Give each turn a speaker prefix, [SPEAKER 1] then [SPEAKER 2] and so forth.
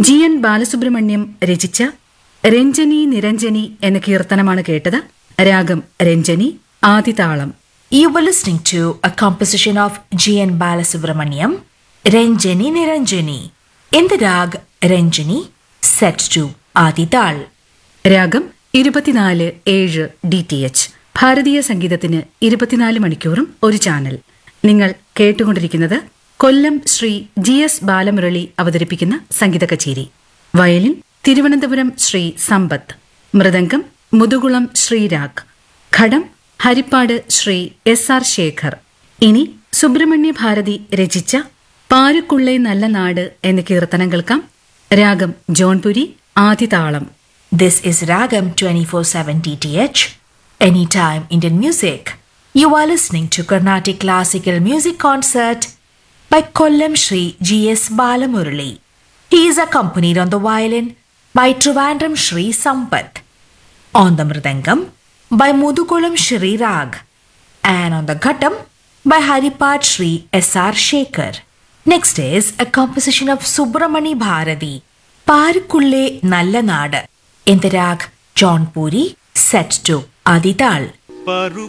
[SPEAKER 1] G N Balasubrahmanyam രചിച്ച രഞ്ജനി നിരഞ്ജനി എന്ന കീർത്തനമാണ് കേട്ടത് രാഗം Ranjani ആദിതാളം
[SPEAKER 2] You were listening to a composition of G.N. Balasubramaniam, Ranjani Niranjani, in the rag Ranjani, set to Adital.
[SPEAKER 1] രാഗം ഇരുപത്തിനാല് ഏഴ് ഡി ടി എച്ച് ഭാരതീയ സംഗീതത്തിന് ഇരുപത്തിനാല് മണിക്കൂറും ഒരു ചാനൽ നിങ്ങൾ കേട്ടുകൊണ്ടിരിക്കുന്നത് കൊല്ലം ശ്രീ ജി എസ് ബാലമുരളി അവതരിപ്പിക്കുന്ന സംഗീത കച്ചേരി violin Thiruvananthapuram Shri Sampath mridangam Muthukulam Sreerag ghatam Harippad Shri S R Sekhar ഇനി സുബ്രഹ്മണ്യ ഭാരതി രചിച്ച പാരുക്കുള്ളേ നല്ല നാട് എന്ന കീർത്തനം കേൾക്കാം രാഗം ജോൺപുരി ആദിതാളം
[SPEAKER 2] This is Ragam 24/7 DTH, anytime Indian music. You are listening to Carnatic Classical Music Concert by Kollam Shri G.S. Balamurali. He is accompanied on the violin by Trivandrum Shri Sampath, on the mridangam by Mudukulam Shri Rag, and on the ghatam by Haripad Shri S.R. Shekhar. Next is a composition of Subramani Bharati, Parikulle Nalla Nadu, in the rag John Puri, set to Adital.
[SPEAKER 3] പരു